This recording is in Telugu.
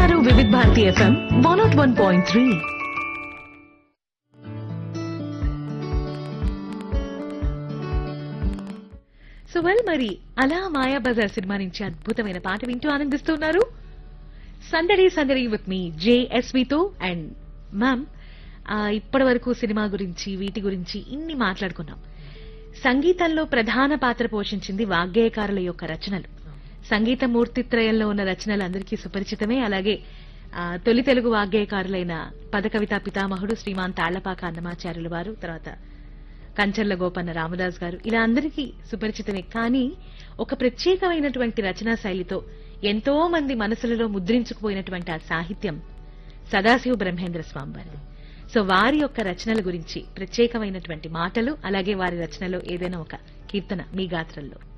వింటున్నారు Vividh Bharati FM one naught one point three so well మరి అలా మాయా బజార్ సినిమా నుంచి అద్భుతమైన పాట వింటూ ఆనందిస్తున్నారు సందడి సందడి విత్ మీ జేఎస్వితో అండ్ మ్యామ్ ఇప్పటి వరకు సినిమా గురించి వీటి గురించి ఇన్ని మాట్లాడుకున్నాం సంగీతంలో ప్రధాన పాత్ర పోషించింది వాగ్గేయకారుల యొక్క రచనలు సంగీత మూర్తిత్రయంలో ఉన్న రచనలు అందరికీ సుపరిచితమే అలాగే ఆ, తొలి తెలుగు వాగ్గేయకారులైన పదకవితా పితామహుడు శ్రీమాన్ తాళ్లపాక అన్నమాచార్యుల వారు తర్వాత కంచర్ల గోపన్న రామదాస్ గారు ఇలా అందరికీ సుపరిచితమే కానీ ఒక ప్రత్యేకమైనటువంటి రచనా శైలితో ఎంతో మంది మనసులలో ముద్రించుకుపోయినటువంటి ఆ సాహిత్యం సదాశివ బ్రహ్మేంద్ర స్వామి వారిది సో వారి యొక్క రచనల గురించి ప్రత్యేకమైనటువంటి మాటలు అలాగే వారి రచనలో ఏదైనా ఒక కీర్తన మీ గాత్రంలో